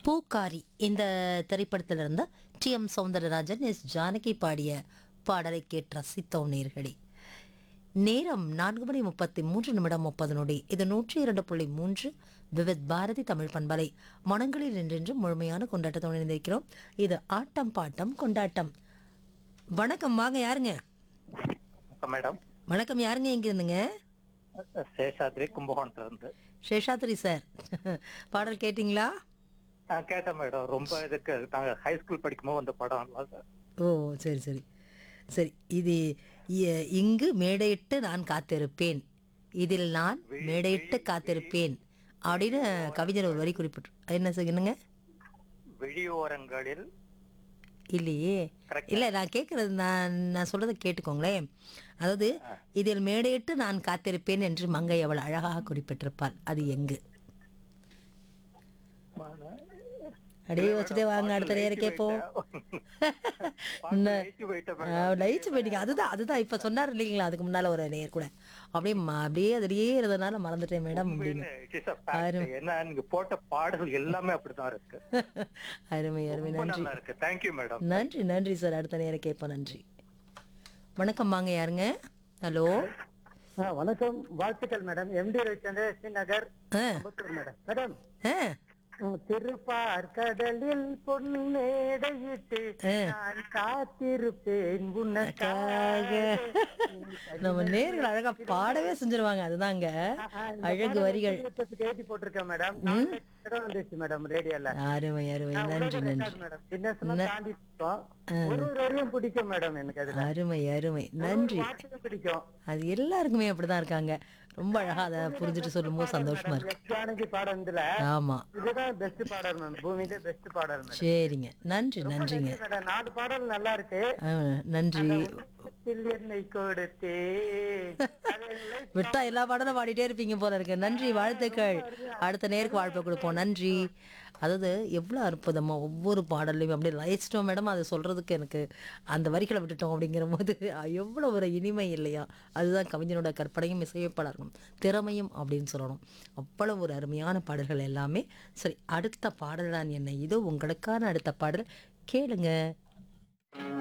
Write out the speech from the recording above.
பூக்காரி இந்த திரைப்படத்தில் இருந்த டி எம் சௌந்தரராஜன் எஸ் ஜானகி பாடிய பாடலை கேட்டு ரசித்தோம் நேர்களே நேரம் நான்கு மணி முப்பத்தி மூன்று நிமிடம் முப்பது நொடி இது நூற்றி இரண்டு புள்ளி மூன்று விவித் பாரதி தமிழ் பண்பலை மனங்களில் நின்றென்று முழுமையான கொண்டாட்டத்தோடு இணைந்திருக்கிறோம் இது ஆட்டம் பாட்டம் கொண்டாட்டம் வணக்கம் வாங்க யாருங்க வணக்கம் மேடம் வணக்கம் யாருங்க எங்க இருந்துங்க சேஷாத்ரி கும்பகோணத்துல இருந்து சேஷாத்ரி சார் பாடல் கேட்டிங்களா நான் கேட்டேன் மேடம் ரொம்ப இதுக்கு நாங்க ஹை ஸ்கூல் படிக்கும்போது வந்த படம் அது. ஓ சரி சரி சரி இது இ- இங்கு மேடையிட்டு நான் காத்திருப்பேன் இதில் நான் மேடையிட்டு காத்திருப்பேன் அப்படின்னு கவிஞர் ஒரு வரி குறிப்பிட்டு என்ன செய்யணுங்க வெளியோரங்களில் இல்லையே Correct. இல்லை நான் கேட்குறது நான் நான் சொல்கிறத கேட்டுக்கோங்களேன் அதாவது இதில் மேடையிட்டு நான் காத்திருப்பேன் என்று மங்கை அவள் அழகாக குறிப்பிட்டிருப்பாள் அது எங்கு அடியே வச்சுட்டே வாங்க அடுத்த நேரம் கேட்போம் லயிச்சு போயிட்டேன் மேடம். லயிச்சு போயிட்டீங்க அதுதான் அதுதான் இப்ப சொன்னார் இல்லைங்களா அதுக்கு முன்னால ஒரு நேர் கூட அப்படியே ம- அப்படியே அதுலயே இருந்ததுனால மறந்துட்டேன் மேடம் அப்படின்னு It is a fact. ஏன்னா நீங்க போட்ட பாடல் எல்லாமே அப்படிதான் இருக்கு அருமை அருமை ரொம்ப நன்றி நல்லா இருக்கு தேங்க்யூ மேடம் நன்றி நன்றி சார் அடுத்த நேரம் கேட்போம் நன்றி வணக்கம் வாங்க யாருங்க ஹலோ வணக்கம் வாழ்த்துக்கள் மேடம் எம்டி ரவிச்சந்திர ஸ்ரீநகர் ஆ அம்பத்தூர் மேடம் மேடம் ஆ உம், திருப்பார்கடலில் பொன்னேடையிட்டு ஆ. நான் காத்திருப்பேன் உனக்காக நம்ம நேர்கள் அழகா பாடவே செஞ்சிருவாங்க அதுதாங்க அழகு வரிகள் எழுதி போட்டிருக்கேன் மேடம் நாலு இடம் வந்துச்சு மேடம் ரேடியோல அருமை அருமை நன்றி நன்றி மேடம் சின்ன தாண்டி இருக்கோம். ஒரு ஒரு வரையும் பிடிக்கும் மேடம் எனக்கு அதுல அருமை அருமை நன்றி பாட்டுக்கும் பிடிக்கும் அது எல்லாருக்குமே அப்படிதான் இருக்காங்க ரொம்ப அழகா அதை புரிஞ்சுட்டு சொல்லும்போது சந்தோஷமா இருக்கு எஸ் ஜானகி பாடத்துல ஆமா இதுதான் பெஸ்ட் பாடல் மேம் பூமியில பெஸ்ட் பாடல் மேடம் சரிங்க நன்றி நன்றிங்க மேடம் நாலு பாடல் நல்லா இருக்கு ஆ, நன்றி உள்ளத்தில் என்னை கொடுத்தே அது life விட்டா எல்லா பாடலும் பாடிட்டே இருப்பீங்க போல இருக்கு நன்றி வாழ்த்துக்கள் அடுத்த நேருக்கு வாழ்ப்பை கொடுப்போம் நன்றி அதாவது எவ்வளோ அற்புதமா ஒவ்வொரு பாடல்லையும் அப்படியே லயிச்சிட்டோம் மேடம் அதை சொல்றதுக்கு எனக்கு அந்த வரிகளை விட்டுட்டோம் அப்படிங்கிற போது எவ்வளோ ஒரு இனிமை இல்லையா அதுதான் கவிஞனோட கற்பனையும் இசையப்பாளர்களும் திறமையும் அப்படின்னு சொல்லணும் அவ்வளவு ஒரு அருமையான பாடல்கள் எல்லாமே சரி அடுத்த பாடல் தான் என்ன இதோ உங்களுக்கான அடுத்த பாடல் கேளுங்க